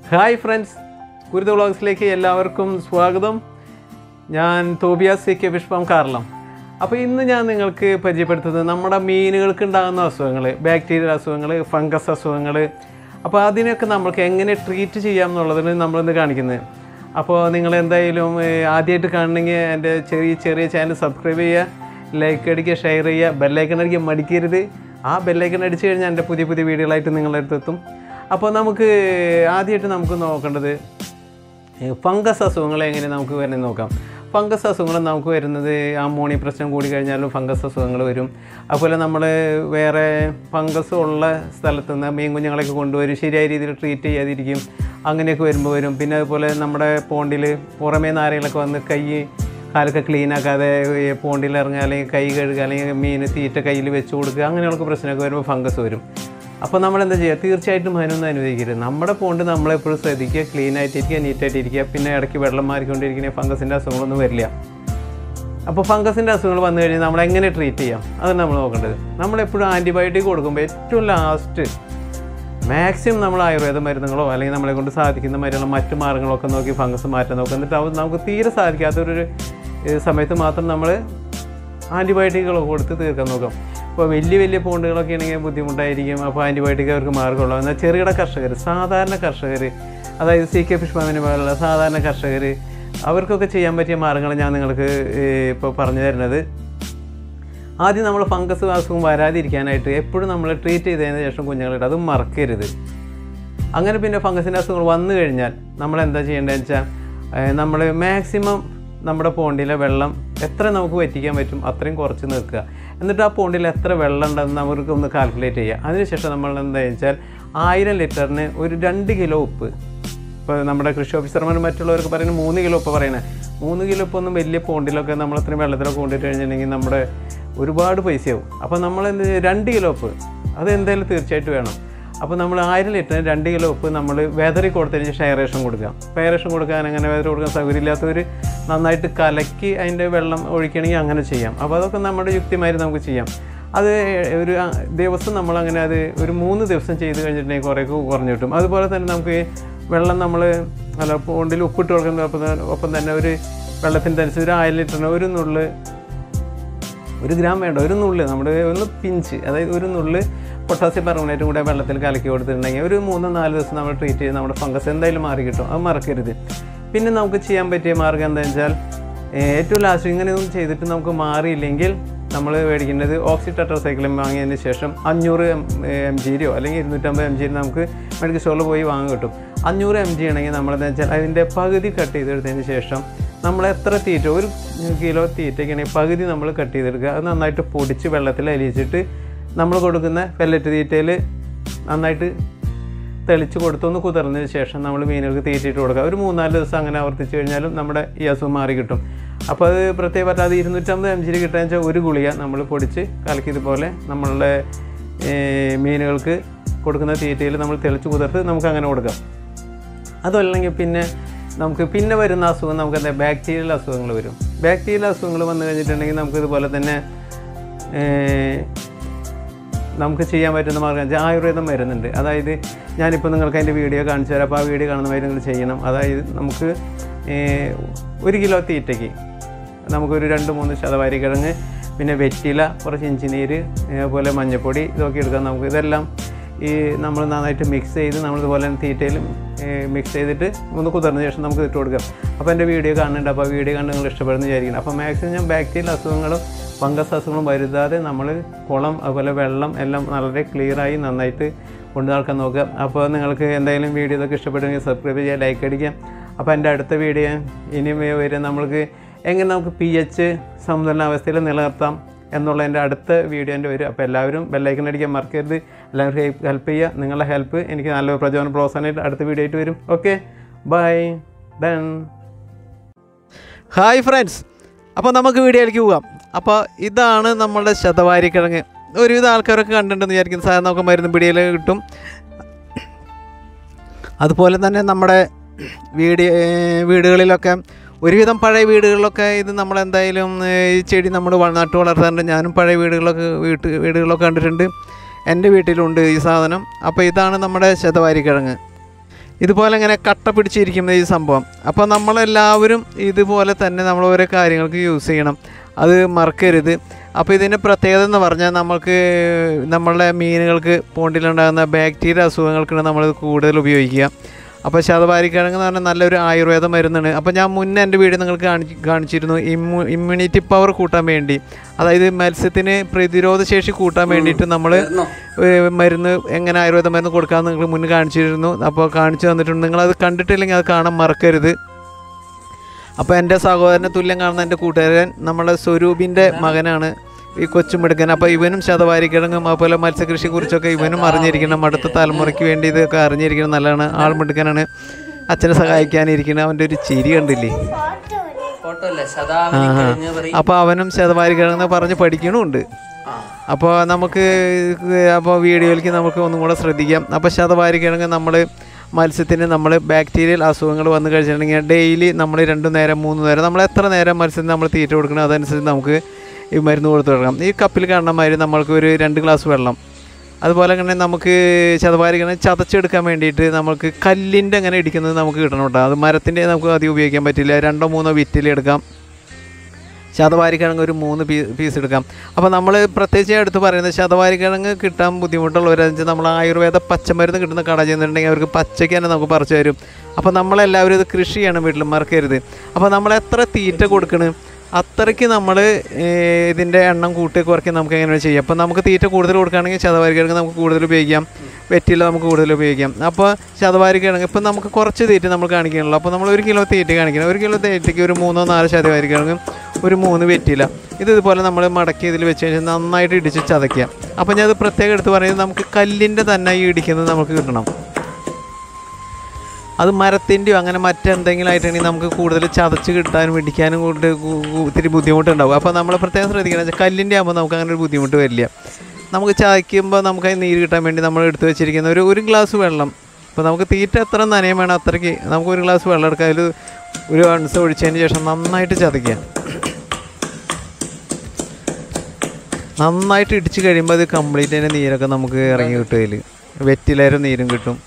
Hi friends കുരുത വ്ളോഗ്സിലേക്ക് എല്ലാവർക്കും സ്വാഗതം ഞാൻ തോബിയാസ് സി കെ പുഷ്പം കാർളം അപ്പോൾ ഇന്ന് ഞാൻ നിങ്ങൾക്ക് പരിചയപ്പെടുത്തുന്നത് നമ്മുടെ മീനുകൾക്ക് ഉണ്ടാകുന്ന അസുഖങ്ങൾ ബാക്ടീരിയൽ അസുഖങ്ങൾ ഫംഗസ് അസുഖങ്ങൾ അപ്പോൾ അതിനൊക്കെ നമ്മൾക്ക് എങ്ങനെ ട്രീറ്റ് ചെയ്യാം എന്നുള്ളതാണ് നമ്മളിന്ന് കാണിക്കുന്നത് അപ്പോൾ നിങ്ങൾ എന്തായാലും ആദ്യമായിട്ട് കാണണമെങ്കിൽ എൻ്റെ ചെറിയ ചെറിയ ചാനൽ സബ്സ്ക്രൈബ് ചെയ്യുക ലൈക്ക് അടിക്കുക ഷെയർ ചെയ്യുക ബെല്ലൈക്കൺ അടിക്കുക മടിക്കരുത് ആ ബെല്ലൈക്കൺ അടിച്ച് കഴിഞ്ഞാൽ എൻ്റെ പുതിയ പുതിയ വീഡിയോകളായിട്ട് നിങ്ങളുടെ അടുത്ത് എത്തും അപ്പോൾ നമുക്ക് ആദ്യമായിട്ട് നമുക്ക് നോക്കേണ്ടത് ഫംഗസ് അസുഖങ്ങൾ എങ്ങനെ നമുക്ക് വരുന്നത് നോക്കാം ഫംഗസ് അസുഖങ്ങൾ നമുക്ക് വരുന്നത് അമോണി പ്രശ്നം കൂടി കഴിഞ്ഞാലും ഫംഗസ് അസുഖങ്ങൾ വരും അതുപോലെ നമ്മൾ വേറെ ഫംഗസ് ഉള്ള സ്ഥലത്ത് നിന്ന് മീൻ കുഞ്ഞുങ്ങളെയൊക്കെ കൊണ്ടുവരും ശരിയായ രീതിയിൽ ട്രീറ്റ് ചെയ്യാതിരിക്കും അങ്ങനെയൊക്കെ വരുമ്പോൾ വരും പിന്നെ അതുപോലെ നമ്മുടെ പോണ്ടിൽ പുറമേ നാരകളൊക്കെ വന്ന് കൈ കാലൊക്കെ ക്ലീൻ ആക്കാതെ ഈ പോണ്ടിൽ ഇറങ്ങുക അല്ലെങ്കിൽ കൈ കഴുകുക അല്ലെങ്കിൽ മീൻ തീറ്റ കയ്യിൽ വെച്ച് കൊടുക്കുക അങ്ങനെയുള്ള പ്രശ്നമൊക്കെ വരുമ്പോൾ ഫംഗസ് വരും അപ്പോൾ നമ്മൾ എന്താ ചെയ്യുക തീർച്ചയായിട്ടും അതിനൊന്നും അനുവദിക്കരുത് നമ്മുടെ പോണ്ട് നമ്മളെപ്പോഴും ശ്രദ്ധിക്കുക ക്ലീൻ ആയിട്ടിരിക്കുക നീറ്റായിട്ടിരിക്കുക പിന്നെ ഇടയ്ക്ക് വെള്ളം മാറിക്കൊണ്ടിരിക്കുന്ന ഫംഗസിൻ്റെ അസുഖങ്ങളൊന്നും വരില്ല അപ്പോൾ ഫംഗസിൻ്റെ അസുഖങ്ങൾ വന്നു കഴിഞ്ഞാൽ നമ്മൾ എങ്ങനെ ട്രീറ്റ് ചെയ്യാം അതാണ് നമ്മൾ നോക്കേണ്ടത് നമ്മളെപ്പോഴും ആൻറ്റിബയോട്ടിക് കൊടുക്കുമ്പോൾ ഏറ്റവും ലാസ്റ്റ് മാക്സിമം നമ്മൾ ആയുർവേദ മരുന്നുകളോ അല്ലെങ്കിൽ നമ്മളെ കൊണ്ട് സാധിക്കുന്ന മരുന്നുകളോ മറ്റു മാർഗ്ഗങ്ങളൊക്കെ നോക്കി ഫംഗസ് മാറ്റാൻ നോക്കുക എന്നിട്ട് അത് നമുക്ക് തീരെ സാധിക്കാത്തൊരു ഏഹ്, സമയത്ത് മാത്രം നമ്മൾ ആൻറ്റിബയോട്ടിക്കുകൾ കൊടുത്ത് തീർക്കാൻ നോക്കാം ഇപ്പോൾ വലിയ വലിയ പോണ്ടുകളൊക്കെ ആണെങ്കിൽ ബുദ്ധിമുട്ടായിരിക്കും അപ്പോൾ ആൻറ്റിബയോട്ടിക് അവർക്ക് മാർഗ്ഗമുള്ളൂ എന്നാൽ ചെറുകിട കർഷകർ സാധാരണ കർഷകർ അതായത് സി കെ പുഷ്പാമിനെ പോലുള്ള സാധാരണ കർഷകർ അവർക്കൊക്കെ ചെയ്യാൻ പറ്റിയ മാർഗ്ഗങ്ങൾ ഞാൻ നിങ്ങൾക്ക് ഏഹ്, ഇപ്പോൾ പറഞ്ഞു തരുന്നത് ആദ്യം നമ്മൾ ഫംഗസ് അസുഖം വരാതിരിക്കാനായിട്ട് എപ്പോഴും നമ്മൾ ട്രീറ്റ് ചെയ്തതിന് ശേഷം കുഞ്ഞുങ്ങളിട്ട് അത് മറക്കരുത് അങ്ങനെ പിന്നെ ഫംഗസിൻ്റെ അസുഖങ്ങൾ വന്നു കഴിഞ്ഞാൽ നമ്മൾ എന്താ ചെയ്യേണ്ടതെന്ന് വെച്ചാൽ നമ്മൾ മാക്സിമം നമ്മുടെ പോണ്ടിലെ വെള്ളം എത്ര നമുക്ക് വറ്റിക്കാൻ പറ്റും അത്രയും കുറച്ച് നിൽക്കുക എന്നിട്ട് ആ പോണ്ടിൽ എത്ര വെള്ളം ഉണ്ടെന്ന് നമുക്ക് ഒന്ന് കാൽക്കുലേറ്റ് ചെയ്യുക അതിനുശേഷം നമ്മൾ എന്താ വെച്ചാൽ ആയിരം ലിറ്ററിന് ഒരു രണ്ട് കിലോ ഉപ്പ് ഇപ്പോൾ നമ്മുടെ കൃഷി ഓഫീസർമാർ മറ്റുള്ളവർക്ക് പറയുന്നത് മൂന്ന് കിലോ ഉപ്പ് പറയണേ മൂന്ന് കിലോ ഉപ്പൊന്നും വലിയ പോണ്ടിലൊക്കെ നമ്മൾ അത്രയും വെള്ളത്തിലൊക്കെ കൊണ്ടിട്ട് കഴിഞ്ഞിട്ടുണ്ടെങ്കിൽ നമ്മുടെ ഒരുപാട് പൈസയാവും അപ്പോൾ നമ്മൾ എന്ത് ചെയ്യും? രണ്ട് കിലോ ഉപ്പ് അത് എന്തായാലും തീർച്ചയായിട്ടും വേണം അപ്പോൾ നമ്മൾ ആയിരം ലിറ്ററിന് രണ്ട് കിലോ ഉപ്പ് നമ്മൾ വെതറി കൊടുത്തതിന് ശേഷം എയറേഷൻ കൊടുക്കാം അപ്പോൾ എയറേഷൻ കൊടുക്കാൻ അങ്ങനെ വെതറി കൊടുക്കാൻ സൗകര്യമില്ലാത്തവർ നന്നായിട്ട് കലക്കി അതിൻ്റെ വെള്ളം ഒഴിക്കണമെങ്കിൽ അങ്ങനെ ചെയ്യാം അപ്പോൾ അതൊക്കെ നമ്മുടെ യുക്തിമാര് നമുക്ക് ചെയ്യാം അത് ഒരു ആ, ദിവസം നമ്മളങ്ങനെ അത് ഒരു മൂന്ന് ദിവസം ചെയ്ത് കഴിഞ്ഞിട്ടുണ്ടെങ്കിൽ കുറേ കുറഞ്ഞു കിട്ടും അതുപോലെ തന്നെ നമുക്ക് ഈ വെള്ളം നമ്മൾ അല്ല പോണ്ടിൽ ഉപ്പിട്ട് കൊടുക്കുന്ന ഒപ്പം തന്നെ- ഒപ്പം തന്നെ ഒരു വെള്ളത്തിൻ്റെ അനുസരിച്ച് ഒരു ആയിരം ലിറ്ററിന് ഒരു നുള്ള് ഒരു ഗ്രാം വേണ്ട ഒരു നുള്ള് നമ്മുടെ ഒന്ന് പിഞ്ച് അതായത് ഒരു നുള്ള് പൊട്ടാസ്യം പെർമനേറ്റും കൂടെ വെള്ളത്തിൽ കലക്കി കൊടുത്തിട്ടുണ്ടെങ്കിൽ ഒരു മൂന്ന് നാല് ദിവസം നമ്മൾ ട്രീറ്റ് ചെയ്ത് നമ്മുടെ ഫംഗസ് എന്തായാലും മാറി കിട്ടും അത് മറക്കരുത് പിന്നെ നമുക്ക് ചെയ്യാൻ പറ്റിയ മാർഗ്ഗം എന്താണെന്ന് വെച്ചാൽ ഏഹ്, ഏറ്റവും ലാസ്റ്റ് ഇങ്ങനെയൊന്നും ചെയ്തിട്ട് നമുക്ക് മാറിയില്ലെങ്കിൽ നമ്മൾ മേടിക്കേണ്ടത് ഓക്സി ടെട്രാസൈക്ലിൻ വാങ്ങിയതിന് ശേഷം അഞ്ഞൂറ് എം എം ജിയിലോ അല്ലെങ്കിൽ ഇരുന്നൂറ്റമ്പത് എം ജിയിൽ നമുക്ക് മെഡിക്കൽ സ്റ്റോറിൽ പോയി വാങ്ങാൻ കിട്ടും അഞ്ഞൂറ് എം ജി ആണെങ്കിൽ നമ്മളെന്ന് വെച്ചാൽ അതിൻ്റെ പകുതി കട്ട് ചെയ്തെടുത്തതിന് ശേഷം നമ്മൾ എത്ര തീറ്റ ഒരു കിലോ തീറ്റയ്ക്കാണെങ്കിൽ പകുതി നമ്മൾ കട്ട് ചെയ്തെടുക്കുക അത് നന്നായിട്ട് പൊടിച്ച് വെള്ളത്തിൽ അലിയിച്ചിട്ട് നമ്മൾ കൊടുക്കുന്ന പെല്ലറ്റ് തീറ്റയിൽ നന്നായിട്ട് തെളിച്ച് കൊടുത്തൊന്ന് കുതിർന്നതിന് ശേഷം നമ്മൾ മീനുകൾക്ക് തീറ്റിയിട്ട് കൊടുക്കുക ഒരു മൂന്നാല് ദിവസം അങ്ങനെ ആവർത്തിച്ച് കഴിഞ്ഞാലും നമ്മുടെ ഈ അസുഖം മാറി കിട്ടും അപ്പോൾ അത് പ്രത്യേകം പറഞ്ഞാൽ അത് ഇരുന്നൂറ്റമ്പത് എം ജിയിൽ കിട്ടുക വെച്ചാൽ ഒരു ഗുളിക നമ്മൾ പൊടിച്ച് കലക്കി ഇതുപോലെ നമ്മളുടെ ഏർ, മീനുകൾക്ക് കൊടുക്കുന്ന തീറ്റയിൽ നമ്മൾ തെളിച്ച് കുതിർത്ത് നമുക്ക് അങ്ങനെ കൊടുക്കാം അതല്ലെങ്കിൽ പിന്നെ നമുക്ക് പിന്നെ വരുന്ന അസുഖം നമുക്ക് എന്താ ബാക്ടീരിയൽ അസുഖങ്ങൾ വരും ബാക്ടീരിയൽ അസുഖങ്ങൾ വന്നു കഴിഞ്ഞിട്ടുണ്ടെങ്കിൽ നമുക്ക് ഇതുപോലെ തന്നെ ഏർ, നമുക്ക് ചെയ്യാൻ പറ്റുന്ന മാർഗ്ഗം വെച്ചാൽ ആയുർവേദം മരുന്നുണ്ട് അതായത് ഞാനിപ്പോൾ നിങ്ങൾക്ക് അതിൻ്റെ വീഡിയോ കാണിച്ചു തരാം അപ്പോൾ ആ വീഡിയോ കാണുന്ന മാതിരി നിങ്ങൾ ചെയ്യണം അതായത് നമുക്ക് ഏർ, ഒരു കിലോ തീറ്റയ്ക്ക് നമുക്കൊരു രണ്ട് മൂന്ന് ശതവാരി കിഴങ്ങ് പിന്നെ വെറ്റില കുറച്ച് ഇഞ്ചിനീര് അതുപോലെ മഞ്ഞൾപ്പൊടി ഇതൊക്കെ എടുക്കാം നമുക്ക് ഇതെല്ലാം ഈ നമ്മൾ നന്നായിട്ട് മിക്സ് ചെയ്ത് നമ്മൾ ഇതുപോലെ തന്നെ തീറ്റയിൽ മിക്സ് ചെയ്തിട്ട് ഒന്ന് കുതിർന്ന ശേഷം നമുക്ക് ഇട്ട് കൊടുക്കാം അപ്പോൾ എൻ്റെ വീഡിയോ കാണുന്നുണ്ട് അപ്പോൾ ആ വീഡിയോ കണ്ട് നിങ്ങൾ ഇഷ്ടപ്പെടുന്ന വിചാരിക്കണം അപ്പോൾ മാക്സിമം ഞാൻ ബാക്ടീരിയൽ അസുഖങ്ങളും ഫംഗസ് അസുഖങ്ങളും വരുത്താതെ നമ്മൾ കുളം അതുപോലെ വെള്ളം എല്ലാം വളരെ ക്ലിയറായി നന്നായിട്ട് കൊണ്ടു നടക്കാൻ നോക്കുക അപ്പോൾ നിങ്ങൾക്ക് എന്തെങ്കിലും വീഡിയോ ഇതൊക്കെ ഇഷ്ടപ്പെടുമെങ്കിൽ സബ്സ്ക്രൈബ് ചെയ്യുക ലൈക്ക് അടിക്കുക അപ്പോൾ എൻ്റെ അടുത്ത വീഡിയോ ഇനിയും വരും നമ്മൾക്ക് എങ്ങനെ നമുക്ക് പി എച്ച് സമതുലനാവസ്ഥയിൽ നിലനിർത്താം എന്നുള്ള എൻ്റെ അടുത്ത വീഡിയോ എൻ്റെ വരും അപ്പോൾ എല്ലാവരും ബെല്ലൈക്കൺ അടിക്കാൻ മറക്കരുത് എല്ലാവരും ഹെൽപ്പ് ചെയ്യുക നിങ്ങളുടെ ഹെൽപ്പ് എനിക്ക് നല്ലൊരു പ്രചോദനം പ്രോത്സാഹനമായിട്ട് അടുത്ത വീഡിയോ ആയിട്ട് വരും okay bye done hi friends അപ്പോൾ നമുക്ക് വീഡിയോയിലേക്ക് പോകാം അപ്പോൾ ഇതാണ് നമ്മളുടെ ശതവാരി കിഴങ്ങ് ഒരുവിധ ആൾക്കാരൊക്കെ കണ്ടിട്ടുണ്ടെന്ന് വിചാരിക്കും സാധാരണ നമുക്ക് മരുന്ന് പിടിയിൽ കിട്ടും അതുപോലെ തന്നെ നമ്മുടെ വീട് വീടുകളിലൊക്കെ ഒരുവിധം പഴയ വീടുകളിലൊക്കെ ഇത് നമ്മളെന്തായാലും ഏഹ്, ഈ ചെടി നമ്മൾ വ- നട്ടു വളർത്താറുണ്ട് ഞാനും പഴയ വീടുകളിലൊക്കെ വീട്ട് വീടുകളിലൊക്കെ കണ്ടിട്ടുണ്ട് എൻ്റെ വീട്ടിലുണ്ട് ഈ സാധനം അപ്പോൾ ഇതാണ് നമ്മുടെ ശതവാരി കിഴങ്ങ് ഇതുപോലെ ഇങ്ങനെ കട്ട പിടിച്ചിരിക്കുന്ന ഈ സംഭവം അപ്പോൾ നമ്മളെല്ലാവരും ഇതുപോലെ തന്നെ നമ്മൾ ഓരോ കാര്യങ്ങൾക്ക് യൂസ് ചെയ്യണം അത് മറക്കരുത് അപ്പോൾ ഇതിൻ്റെ പ്രത്യേകത എന്ന് പറഞ്ഞാൽ നമുക്ക് നമ്മളുടെ മീനുകൾക്ക് പോണ്ടിലുണ്ടാകുന്ന ബാക്ടീരിയ അസുഖങ്ങൾക്കാണ് നമ്മൾ കൂടുതൽ ഉപയോഗിക്കുക അപ്പോൾ ശതവാരിക്കിഴങ്ങ് എന്ന് പറഞ്ഞാൽ നല്ലൊരു ആയുർവേദ മരുന്നാണ് അപ്പോൾ ഞാൻ മുന്നേ എൻ്റെ വീഡിയോ നിങ്ങൾക്ക് കാണിച്ച് കാണിച്ചിരുന്നു ഇമ്മ്യൂ ഇമ്മ്യൂണിറ്റി പവർ കൂട്ടാൻ വേണ്ടി അതായത് മത്സ്യത്തിന് പ്രതിരോധ ശേഷി കൂട്ടാൻ വേണ്ടിയിട്ട് നമ്മൾ മരുന്ന് എങ്ങനെ ആയുർവേദ മരുന്ന് കൊടുക്കാമെന്ന് നിങ്ങൾ മുന്നേ കാണിച്ചിരുന്നു അപ്പോൾ കാണിച്ചു തന്നിട്ടുണ്ട് നിങ്ങളത് കണ്ടിട്ടില്ലെങ്കിൽ അത് കാണാൻ മറക്കരുത് അപ്പോൾ എൻ്റെ സഹോദരനെ തുല്യം കാണുന്ന എൻ്റെ കൂട്ടുകാരൻ നമ്മുടെ സ്വരൂപിൻ്റെ മകനാണ് ഈ കൊച്ചുമിടുക്കൻ അപ്പോൾ ഇവനും ശതവാരിക്കിഴങ്ങും അതുപോലെ മത്സ്യകൃഷിയെ കുറിച്ചൊക്കെ ഇവനും അറിഞ്ഞിരിക്കണം അടുത്ത തലമുറയ്ക്ക് വേണ്ടി ഇതൊക്കെ അറിഞ്ഞിരിക്കണം നല്ലതാണ് ആൾ മിടുക്കനാണ് അച്ഛനെ സഹായിക്കാനിരിക്കണം അവൻ്റെ ഒരു ചിരി കണ്ടില്ലേ ഫോട്ടോ അല്ലേ ശതാവരി കഴിഞ്ഞ് പറയും അപ്പോൾ അവനും ശതവാരിക്കിഴങ്ങ് പറഞ്ഞ് പഠിക്കണമുണ്ട് അപ്പോൾ നമുക്ക് അപ്പോൾ വീഡിയോയിലേക്ക് നമുക്ക് ഒന്നും കൂടെ ശ്രദ്ധിക്കാം അപ്പോൾ ശതവാരിക്കിഴങ്ങ് നമ്മൾ മത്സ്യത്തിന് നമ്മൾ ബാക്ടീരിയൽ അസുഖങ്ങൾ വന്നു കഴിച്ചിട്ടുണ്ടെങ്കിൽ ഡെയിലി നമ്മൾ രണ്ട് നേരം മൂന്ന് നേരം നമ്മൾ എത്ര നേരം മത്സ്യത്തിന് നമ്മൾ തീറ്റ കൊടുക്കണം അതനുസരിച്ച് നമുക്ക് ഈ മരുന്ന് കൊടുത്ത് കൊടുക്കണം ഈ കപ്പിൽ കാണുന്ന മാതിരി നമ്മൾക്ക് ഒരു രണ്ട് ഗ്ലാസ് വെള്ളം അതുപോലെ തന്നെ നമുക്ക് ശതവാരിക്കിഴങ്ങ് ചതച്ചെടുക്കാൻ വേണ്ടിയിട്ട് നമുക്ക് കല്ലിൻ്റെ അങ്ങനെ ഇടിക്കുന്നത് നമുക്ക് കിട്ടണം കേട്ടോ അത് മരത്തിൻ്റെ നമുക്ക് അധികം ഉപയോഗിക്കാൻ പറ്റില്ല രണ്ടോ മൂന്നോ വിറ്റിലെടുക്കാം ശതവാരിക്കിഴങ്ങ് ഒരു മൂന്ന് പീ പീസ് എടുക്കാം അപ്പോൾ നമ്മൾ പ്രത്യേകിച്ച് എടുത്ത് പറയുന്നത് ശതവാരിക്കിഴങ്ങ് കിട്ടാൻ ബുദ്ധിമുട്ടുള്ളവരെന്ന് വെച്ചാൽ നമ്മൾ ആയുർവേദ പച്ചമരുന്ന് കിട്ടുന്ന കട ചെയ്യുന്നുണ്ടെങ്കിൽ അവർക്ക് പച്ചയ്ക്ക് തന്നെ നമുക്ക് പറിച്ചു തരും അപ്പോൾ നമ്മളെല്ലാവരും ഇത് കൃഷി ചെയ്യണം വീട്ടിൽ മറക്കരുത് അപ്പോൾ നമ്മൾ എത്ര തീറ്റ കൊടുക്കണം അത്രയ്ക്ക് നമ്മൾ ഇതിൻ്റെ എണ്ണം കൂട്ടി കുറയ്ക്കാൻ നമുക്ക് എങ്ങനെ ചെയ്യാം അപ്പോൾ നമുക്ക് തീറ്റ കൂടുതൽ കൊടുക്കുകയാണെങ്കിൽ ശതവാരിക്കിഴങ്ങ് നമുക്ക് കൂടുതൽ ഉപയോഗിക്കാം വെറ്റില നമുക്ക് കൂടുതൽ ഉപയോഗിക്കാം അപ്പോൾ ശതവാരിക്കിഴങ്ങ് ഇപ്പം നമുക്ക് കുറച്ച് തീറ്റ നമ്മൾ കാണിക്കണല്ലോ അപ്പോൾ നമ്മൾ ഒരു കിലോ തീറ്റ കാണിക്കണം ഒരു കിലോ തീറ്റയ്ക്ക് ഒരു മൂന്നോ നാലോ ശതവാരിക്കിഴങ്ങ് ഒരു മൂന്ന് വെറ്റില ഇത് ഇതുപോലെ നമ്മൾ മടക്കി ഇതിൽ വെച്ച് കഴിഞ്ഞാൽ നന്നായിട്ട് ഇടിച്ച് ചതയ്ക്കാം അപ്പോൾ ഞാൻ ഇത് പ്രത്യേകം എടുത്ത് പറയുന്നത് നമുക്ക് കല്ലിൻ്റെ തന്നെ ഈ ഇടിക്കുന്നത് നമുക്ക് കിട്ടണം അത് മരത്തിൻ്റെയോ അങ്ങനെ മറ്റെന്തെങ്കിലും ആയിട്ടുണ്ടെങ്കിൽ നമുക്ക് കൂടുതൽ ചതച്ച് കിട്ടാനും ഇടിക്കാനും കൊണ്ട് കു- കു- ഇത്തിരി ബുദ്ധിമുട്ടുണ്ടാവും അപ്പോൾ നമ്മൾ പ്രത്യേകം ശ്രദ്ധിക്കണം വെച്ചാൽ കല്ലിൻ്റെ ആകുമ്പോൾ നമുക്ക് അങ്ങനെ ഒരു ബുദ്ധിമുട്ട് വരില്ല നമുക്ക് ചതയ്ക്കുമ്പോൾ നമുക്ക് അതിന് നീര് കിട്ടാൻ വേണ്ടി നമ്മൾ എടുത്ത് വെച്ചിരിക്കുന്ന ഒരു ഒരു ഗ്ലാസ് വെള്ളം ഇപ്പോൾ നമുക്ക് തീറ്റ എത്ര നനയം വേണം അത്രയ്ക്ക് നമുക്ക് ഒരു ഗ്ലാസ് വെള്ളം എടുക്കാം അതിൽ ഒരു അൺസ് ഒഴിച്ചതിന് ശേഷം നന്നായിട്ട് ചതയ്ക്കുക നന്നായിട്ട് ഇടിച്ച് കഴിയുമ്പോൾ അത് കംപ്ലീറ്റ് അതിൻ്റെ നീരൊക്കെ നമുക്ക് ഇറങ്ങി കിട്ടും അതിൽ വെറ്റിലേരും നീരും കിട്ടും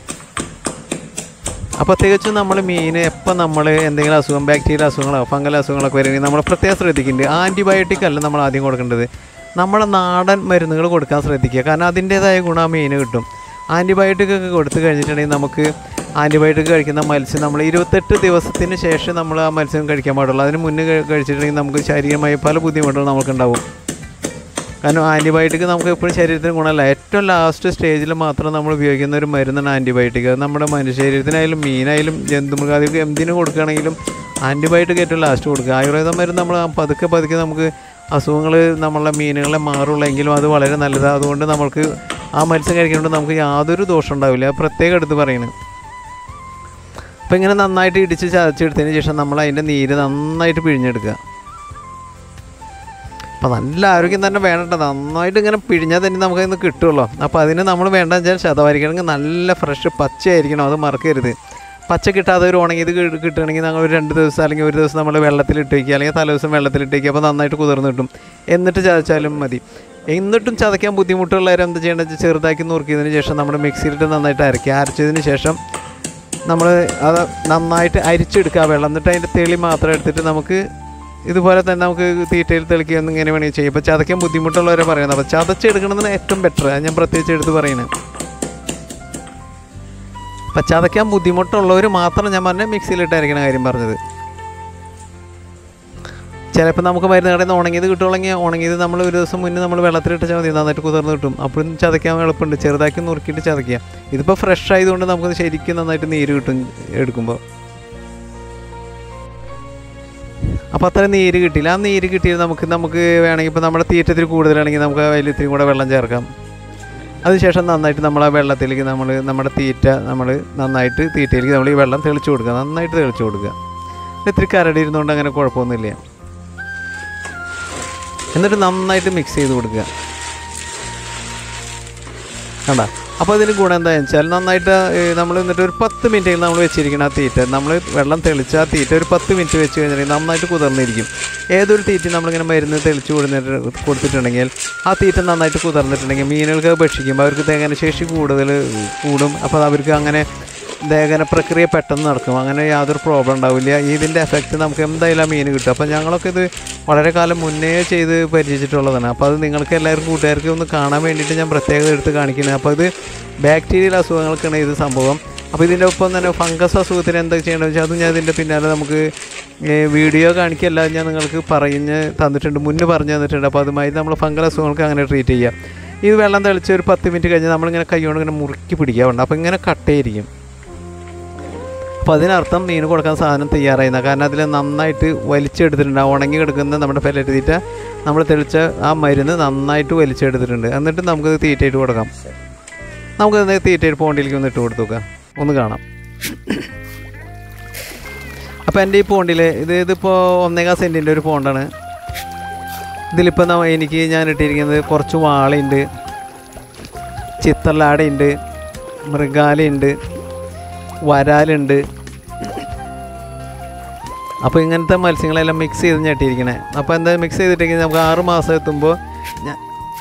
അപ്പോൾ തികച്ചും നമ്മൾ മീൻ എപ്പോൾ നമ്മൾ എന്തെങ്കിലും അസുഖം ബാക്ടീരിയ അസുഖങ്ങളോ ഫംഗൽ അസുഖങ്ങളൊക്കെ വരികയാണെങ്കിൽ നമ്മൾ പ്രത്യേകം ശ്രദ്ധിക്കുന്നുണ്ട് ആൻറ്റിബയോട്ടിക് അല്ല നമ്മൾ ആദ്യം കൊടുക്കേണ്ടത് നമ്മുടെ നാടൻ മരുന്നുകൾ കൊടുക്കാൻ ശ്രദ്ധിക്കുക കാരണം അതിൻ്റേതായ ഗുണം ആ മീൻ കിട്ടും ആൻറ്റിബയോട്ടിക് ഒക്കെ കൊടുത്തു കഴിഞ്ഞിട്ടുണ്ടെങ്കിൽ നമുക്ക് ആൻറ്റിബയോട്ടിക് കഴിക്കുന്ന മത്സ്യം നമ്മൾ ഇരുപത്തെട്ട് ദിവസത്തിന് ശേഷം നമ്മൾ ആ മത്സ്യം കഴിക്കാൻ പാടുള്ളൂ അതിന് മുന്നേ കഴി- കഴിച്ചിട്ടുണ്ടെങ്കിൽ നമുക്ക് ശാരീരികമായി പല ബുദ്ധിമുട്ടുകളും നമുക്കുണ്ടാവും കാരണം ആൻറ്റിബയോട്ടിക് നമുക്ക് എപ്പോഴും ശരീരത്തിന് ഗുണമല്ല ഏറ്റവും ലാസ്റ്റ് സ്റ്റേജിൽ മാത്രം നമ്മൾ ഉപയോഗിക്കുന്ന ഒരു മരുന്നാണ് ആൻറ്റിബയോട്ടിക് അത് നമ്മുടെ മനുഷ്യ ശരീരത്തിനായാലും മീനായാലും ജന്തുമൃഗാദിക്ക് എന്തിനു കൊടുക്കുകയാണെങ്കിലും ആൻറ്റിബയോട്ടിക് ഏറ്റവും ലാസ്റ്റ് കൊടുക്കുക ആയുർവേദ മരുന്ന് നമ്മൾ പതുക്കെ പതുക്കെ നമുക്ക് അസുഖങ്ങൾ നമ്മളെ മീനുകളെ മാറുള്ളൂ എങ്കിലും അത് വളരെ നല്ലതാണ് അതുകൊണ്ട് നമ്മൾക്ക് ആ മത്സ്യം കഴിക്കുന്നതുകൊണ്ട് നമുക്ക് യാതൊരു ദോഷം ഉണ്ടാവില്ല അത് പ്രത്യേകം എടുത്ത് പറയുന്നത് അപ്പോൾ ഇങ്ങനെ നന്നായിട്ട് ഇടിച്ച് ചതച്ചെടുത്തതിന് ശേഷം നമ്മൾ അതിൻ്റെ നീര് നന്നായിട്ട് പിഴിഞ്ഞെടുക്കുക അപ്പോൾ നല്ല ആരോഗ്യം തന്നെ വേണ്ട നന്നായിട്ട് ഇങ്ങനെ പിഴിഞ്ഞാൽ തന്നെ നമുക്ക് അതിന് കിട്ടുമല്ലോ അപ്പോൾ അതിന് നമ്മൾ വേണ്ടതെന്ന് വെച്ചാൽ ശതവാരിക്കണമെങ്കിൽ നല്ല ഫ്രഷ് പച്ചയായിരിക്കണം അത് മറക്കരുത് പച്ച കിട്ടാതെ ഒരു ഉണങ്ങിയത് കി- കിട്ടുകയാണെങ്കിൽ നമ്മൾ ഒരു രണ്ട് ദിവസം അല്ലെങ്കിൽ ഒരു ദിവസം നമ്മൾ വെള്ളത്തിലിട്ട് വയ്ക്കുക അല്ലെങ്കിൽ തലേ ദിവസം വെള്ളത്തിലിട്ട് വയ്ക്കുക അപ്പോൾ നന്നായിട്ട് കുതിർന്ന് കിട്ടും എന്നിട്ട് ചതച്ചാലും മതി എന്നിട്ടും ചതയ്ക്കാൻ ബുദ്ധിമുട്ടുള്ളവർ എന്ത് ചെയ്യേണ്ടത് വെച്ചാൽ ചെറുതാക്കി നുറുക്കിയതിന് ശേഷം നമ്മൾ മിക്സിയിലിട്ട് നന്നായിട്ട് അരയ്ക്കുക അരച്ചതിന് ശേഷം നമ്മൾ അത് നന്നായിട്ട് അരിച്ചെടുക്കുക ആ വെള്ളം എന്നിട്ട് അതിൻ്റെ തെളി മാത്രം എടുത്തിട്ട് നമുക്ക് ഇതുപോലെ തന്നെ നമുക്ക് തീറ്റയിൽ തെളിക്കുകയൊന്നും ഇങ്ങനെ വേണമെങ്കിൽ ചെയ്യും ഇപ്പോൾ ചതയ്ക്കാൻ ബുദ്ധിമുട്ടുള്ളവരെ പറയുന്നത് അപ്പോൾ ചതച്ചെടുക്കണമെന്ന് ഏറ്റവും ബെറ്റർ അത് ഞാൻ പ്രത്യേകിച്ച് എടുത്ത് പറയുന്നത് അപ്പം ചതയ്ക്കാൻ ബുദ്ധിമുട്ടുള്ളവർ മാത്രം ഞാൻ പറഞ്ഞ മിക്സിയിലിട്ട് അരയ്ക്കണ കാര്യം പറഞ്ഞത് ചിലപ്പോൾ നമുക്ക് മരുന്ന് കടയിൽ നിന്ന് ഉണങ്ങിയത് കിട്ടുകയാണെങ്കിൽ ഉണങ്ങിയത് നമ്മൾ ഒരു ദിവസം മുന്നേ നമ്മൾ വെള്ളത്തിലിട്ട് ചാൽ മതി നന്നായിട്ട് കുതിർന്ന് കിട്ടും അപ്പോഴും ചതയ്ക്കാൻ എളുപ്പമുണ്ട് ചെറുതാക്കി നുറുക്കിയിട്ട് ചതയ്ക്കുക ഇതിപ്പോൾ ഫ്രഷ് ആയതുകൊണ്ട് നമുക്ക് ശരിക്കും നന്നായിട്ട് നീര് കിട്ടും എടുക്കുമ്പോൾ അപ്പോൾ അത്ര നീര് കിട്ടില്ല ആ നീര് കിട്ടിയത് നമുക്ക് നമുക്ക് വേണമെങ്കിൽ ഇപ്പോൾ നമ്മുടെ തീറ്റത്തിൽ കൂടുതലാണെങ്കിൽ നമുക്ക് അതിൽ ഇത്തിരി കൂടെ വെള്ളം ചേർക്കാം അതിനുശേഷം നന്നായിട്ട് നമ്മൾ ആ വെള്ളത്തിലേക്ക് നമ്മൾ നമ്മുടെ തീറ്റ നമ്മൾ നന്നായിട്ട് തീറ്റയിലേക്ക് നമ്മൾ ഈ വെള്ളം തെളിച്ച് കൊടുക്കുക നന്നായിട്ട് തെളിച്ച് കൊടുക്കുക ഇത്തിരി കരടി ഇരുന്നുകൊണ്ട് അങ്ങനെ കുഴപ്പമൊന്നുമില്ല എന്നിട്ട് നന്നായിട്ട് മിക്സ് ചെയ്ത് കൊടുക്കുക കണ്ട അപ്പോൾ ഇതിന് ഗുണം എന്താണെന്ന് വെച്ചാൽ നന്നായിട്ട് നമ്മൾ എന്നിട്ട് ഒരു പത്ത് മിനിറ്റ് നമ്മൾ വെച്ചിരിക്കണം ആ തീറ്റ നമ്മൾ വെള്ളം തെളിച്ച് ആ തീറ്റ ഒരു പത്ത് മിനിറ്റ് വെച്ച് കഴിഞ്ഞിട്ടുണ്ടെങ്കിൽ നന്നായിട്ട് കുതിർന്നിരിക്കും ഏതൊരു തീറ്റ നമ്മളിങ്ങനെ മരുന്ന് തെളിച്ച് കൊടുത്തിട്ട് കൊടുത്തിട്ടുണ്ടെങ്കിൽ ആ തീറ്റ നന്നായിട്ട് കുതിർന്നിട്ടുണ്ടെങ്കിൽ മീനുകൾക്ക് അത് ഭക്ഷിക്കുമ്പോൾ അവർക്ക് തേങ്ങാന ശേഷി കൂടുതൽ കൂടും അപ്പോൾ അവർക്ക് അങ്ങനെ ദഹന പ്രക്രിയ പെട്ടെന്ന് നടക്കും അങ്ങനെ യാതൊരു പ്രോബ്ലം ഉണ്ടാവില്ല ഇതിൻ്റെ എഫക്റ്റ് നമുക്ക് എന്തായാലും ആ മീൻ കിട്ടും അപ്പോൾ ഞങ്ങളൊക്കെ ഇത് വളരെ കാലം മുന്നേ ചെയ്ത് പരിചയിച്ചിട്ടുള്ളതാണ് അപ്പോൾ അത് നിങ്ങൾക്ക് എല്ലാവർക്കും കൂട്ടുകാർക്കും ഒന്ന് കാണാൻ വേണ്ടിയിട്ട് ഞാൻ പ്രത്യേകം എടുത്ത് കാണിക്കുന്നത് അപ്പോൾ ഇത് ബാക്ടീരിയൽ അസുഖങ്ങൾക്കാണ് ഇത് സംഭവം അപ്പോൾ ഇതിൻ്റെ ഒപ്പം തന്നെ ഫംഗസ് അസുഖത്തിന് എന്താ ചെയ്യേണ്ടതെന്ന് വെച്ചാൽ അതും ഞാൻ ഇതിൻ്റെ പിന്നാലെ നമുക്ക് ഏ, വീഡിയോ കാണിക്കല്ല ഞാൻ നിങ്ങൾക്ക് പറഞ്ഞ് തന്നിട്ടുണ്ട് മുന്നേ പറഞ്ഞു തന്നിട്ടുണ്ട് അപ്പോൾ അതുമായി നമ്മൾ ഫംഗൽ അസുഖങ്ങൾക്ക് അങ്ങനെ ട്രീറ്റ് ചെയ്യാം ഇത് വെള്ളം തെളിച്ച് ഒരു പത്ത് മിനിറ്റ് കഴിഞ്ഞ് നമ്മളിങ്ങനെ കൈകൊണ്ട് ഇങ്ങനെ മുറുക്കി പിടിക്കാറുണ്ട് അപ്പോൾ ഇങ്ങനെ കട്ടയിരിക്കും അപ്പോൾ അതിനർത്ഥം മീൻ കൊടുക്കാൻ സാധനം തയ്യാറായിരുന്ന കാരണം അതിൽ നന്നായിട്ട് വലിച്ചെടുത്തിട്ടുണ്ട് ആ ഉണങ്ങി കിടക്കുന്ന നമ്മുടെ പെല്ലറ്റ് തീറ്റ നമ്മൾ തെളിച്ച ആ മരുന്ന് നന്നായിട്ട് വലിച്ചെടുത്തിട്ടുണ്ട് എന്നിട്ട് നമുക്കത് തീറ്റയിട്ട് കൊടുക്കാം നമുക്കത് തീറ്റയിട്ട് പോണ്ടിലേക്ക് ഒന്ന് ഇട്ട് കൊടുത്തു നോക്കാം ഒന്ന് കാണാം അപ്പോൾ എൻ്റെ ഈ പോണ്ടിൽ ഇത് ഇതിപ്പോൾ ഒന്നേകാൽ സെൻറ്റിൻ്റെ ഒരു പോണ്ടാണ് ഇതിലിപ്പോൾ നമ്മ എനിക്ക് ഞാൻ ഇട്ടിരിക്കുന്നത് കുറച്ച് വാളയുണ്ട് ചിത്തല്ലാടയുണ്ട് മൃഗാലയുണ്ട് വരാലുണ്ട് അപ്പോൾ ഇങ്ങനത്തെ മത്സ്യങ്ങളെല്ലാം മിക്സ് ചെയ്ത് ഞെട്ടിയിരിക്കണേ അപ്പോൾ എന്താ മിക്സ് ചെയ്തിട്ടെങ്കിൽ നമുക്ക് ആറ് മാസം എത്തുമ്പോൾ ഞാൻ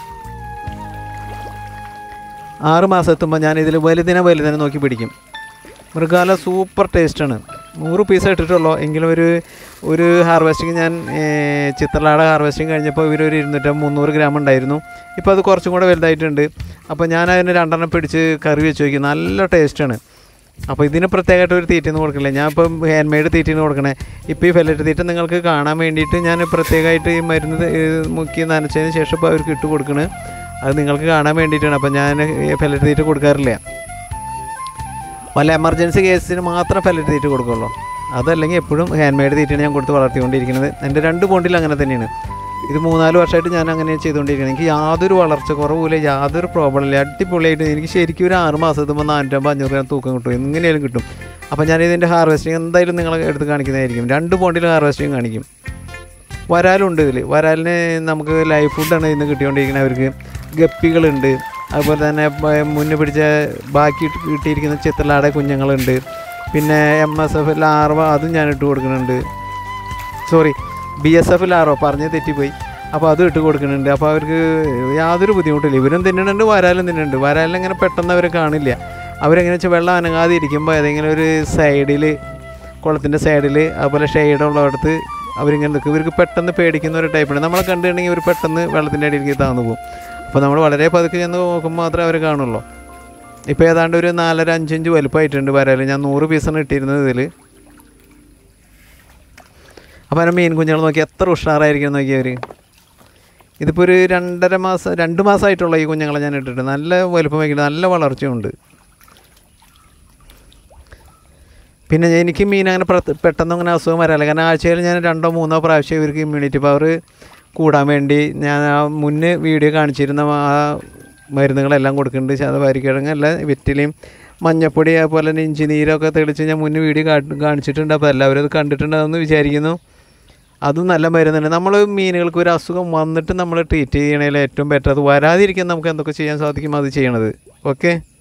ആറ് മാസം എത്തുമ്പോൾ ഞാൻ ഇതിൽ വലുതിനെ വലുതിനെ നോക്കി പിടിക്കും മൃഗാല സൂപ്പർ ടേസ്റ്റാണ് നൂറ് പീസ് ഇട്ടിട്ടുള്ളൂ എങ്കിലും ഒരു ഒരു ഹാർവെസ്റ്റിംഗ് ഞാൻ ഏർ, ചിത്രലാട ഹാർവെസ്റ്റിംഗ് കഴിഞ്ഞപ്പോൾ ഇവരൊരു ഇരുന്നൂറ്റി മുന്നൂറ് ഗ്രാം ഉണ്ടായിരുന്നു ഇപ്പോൾ അത് കുറച്ചും കൂടെ വലുതായിട്ടുണ്ട് അപ്പോൾ ഞാൻ അതിന് രണ്ടെണ്ണം പിടിച്ച് കറി വെച്ച് വയ്ക്കും നല്ല ടേസ്റ്റാണ് അപ്പോൾ ഇതിന് പ്രത്യേകമായിട്ട് ഒരു തീറ്റയൊന്നും കൊടുക്കില്ല ഞാൻ ഇപ്പം ഹാൻഡ് മെയ്ഡ് തീറ്റയാണ് കൊടുക്കണേ ഇപ്പോൾ ഈ ഫെല്ലറ്റ് തീറ്റ നിങ്ങൾക്ക് കാണാൻ വേണ്ടിയിട്ട് ഞാൻ പ്രത്യേകമായിട്ട് ഈ മരുന്ന് ത- ഏർ മുക്കി നനച്ചതിന് ശേഷം ഇപ്പോൾ അവർക്ക് ഇട്ട് കൊടുക്കണ് അത് നിങ്ങൾക്ക് കാണാൻ വേണ്ടിയിട്ടാണ് അപ്പോൾ ഞാൻ ഫെല്ലറ്റ് തീറ്റ കൊടുക്കാറില്ല വല്ല എമർജൻസി കേസിന് മാത്രം ഫെല്ലറ്റ് തീറ്റ കൊടുക്കുള്ളൂ അതല്ലെങ്കിൽ എപ്പോഴും ഹാൻഡ് മെയ്ഡ് തീറ്റയാണ് ഞാൻ കൊടുത്ത് വളർത്തിക്കൊണ്ടിരിക്കുന്നത് എൻ്റെ രണ്ട് ബോണ്ടിൽ അങ്ങനെ തന്നെയാണ് ഇത് മൂന്നാല് വർഷമായിട്ട് ഞാൻ അങ്ങനെ ചെയ്തുകൊണ്ടിരിക്കുന്നത് എനിക്ക് യാതൊരു വളർച്ച കുറവില്ല യാതൊരു പ്രോബ്ലം ഇല്ല അടിപൊളിയായിട്ട് എനിക്ക് ശരിക്കും ഒരു ആറ് മാസത്തുമ്പോൾ നാനൂറ്റമ്പത് അഞ്ഞൂറ് ഗ്രാം തൂക്കം കിട്ടും എങ്ങനെയാലും കിട്ടും അപ്പോൾ ഞാൻ ഇതിൻ്റെ ഹാർവെസ്റ്റിംഗ് എന്തായാലും നിങ്ങളെ എടുത്ത് കാണിക്കുന്നതായിരിക്കും രണ്ട് ബോണ്ടിൽ ഹാർവെസ്റ്റിംഗ് കാണിക്കും വരാലുണ്ട് ഇതിൽ വരാലിന് നമുക്ക് ലൈഫ് ഫുഡാണ് ഇന്ന് കിട്ടിക്കൊണ്ടിരിക്കുന്നത് അവർക്ക് ഗപ്പികളുണ്ട് അതുപോലെ തന്നെ പ- മുന്നേ പിടിച്ച ബാക്കി ഇട്ട് കിട്ടിയിരിക്കുന്ന ചിത്രലാട കുഞ്ഞുങ്ങളുണ്ട് പിന്നെ എം എസ് എഫ് ലാർവ അതും ഞാൻ ഇട്ട് കൊടുക്കുന്നുണ്ട് sorry B S F larva പറഞ്ഞ് തെറ്റിപ്പോയി അപ്പോൾ അതും ഇട്ട് കൊടുക്കുന്നുണ്ട് അപ്പോൾ അവർക്ക് യാതൊരു ബുദ്ധിമുട്ടില്ല ഇവരും തിന്നുന്നുണ്ട് വരാലും തിന്നുന്നുണ്ട് വരാലും ഇങ്ങനെ പെട്ടെന്ന് അവരെ കാണില്ല അവരെങ്ങനെ വെച്ചാൽ വെള്ളം അനങ്ങാതെ ഇരിക്കുമ്പോൾ ഏതെങ്കിലും ഒരു സൈഡിൽ കുളത്തിൻ്റെ സൈഡിൽ അതുപോലെ ഷെയ്ഡുള്ളിടത്ത് അവരിങ്ങനെ നിൽക്കും ഇവർക്ക് പെട്ടെന്ന് പേടിക്കുന്ന ഒരു ടൈപ്പാണ് നമ്മളെ കണ്ടിട്ടുണ്ടെങ്കിൽ ഇവർ പെട്ടെന്ന് വെള്ളത്തിൻ്റെ അടിയിലേക്ക് താന്നു പോകും അപ്പോൾ നമ്മൾ വളരെ പതുക്കെ ചെന്ന് നോക്കുമ്പോൾ മാത്രമേ അവർ കാണുള്ളൂ ഇപ്പോൾ ഏതാണ്ട് ഒരു നാലര അഞ്ചഞ്ച് വലുപ്പമായിട്ടുണ്ട് വരാൽ ഞാൻ നൂറ് പീസാണ് ഇട്ടിരുന്നത് ഇതിൽ അപ്പോൾ അതിനെ മീൻ കുഞ്ഞുങ്ങൾ നോക്കി എത്ര ഉഷാറായിരിക്കും നോക്കി അവർ ഇതിപ്പോൾ ഒരു രണ്ടര മാസം രണ്ട് മാസമായിട്ടുള്ള ഈ കുഞ്ഞുങ്ങളെ ഞാൻ ഇട്ടിട്ട് നല്ല വലുപ്പം വയ്ക്കുന്നത് നല്ല വളർച്ചയുണ്ട് പിന്നെ എനിക്ക് മീൻ അങ്ങനെ പ്രത്- പെട്ടെന്ന് അങ്ങനെ അസുഖം വരാറില്ല കാരണം ആഴ്ചയിൽ ഞാൻ രണ്ടോ മൂന്നോ പ്രാവശ്യം ഇവർക്ക് ഇമ്മ്യൂണിറ്റി പവർ കൂടാൻ വേണ്ടി ഞാൻ ആ മുന്നേ വീഡിയോ കാണിച്ചിരുന്ന ആ മരുന്നുകളെല്ലാം കൊടുക്കുന്നുണ്ട് ശതവാരിക്കിഴങ്ങ് അല്ല വെറ്റിലയും മഞ്ഞപ്പൊടി അതുപോലെ തന്നെ ഇഞ്ചി നീരൊക്കെ തെളിച്ച് ഞാൻ മുന്നേ വീഡിയോ കാ- കാണിച്ചിട്ടുണ്ട് അപ്പോൾ എല്ലാവരും അത് കണ്ടിട്ടുണ്ടാകുമെന്ന് വിചാരിക്കുന്നു അതും നല്ല മരുന്നുണ്ട് നമ്മൾ മീനുകൾക്ക് ഒരു അസുഖം വന്നിട്ട് നമ്മൾ ട്രീറ്റ് ചെയ്യണതിൽ ഏറ്റവും ബെറ്റർ അത് വരാതിരിക്കാൻ നമുക്ക് എന്തൊക്കെ ചെയ്യാൻ സാധിക്കും അത് ചെയ്യണത് ഓക്കെ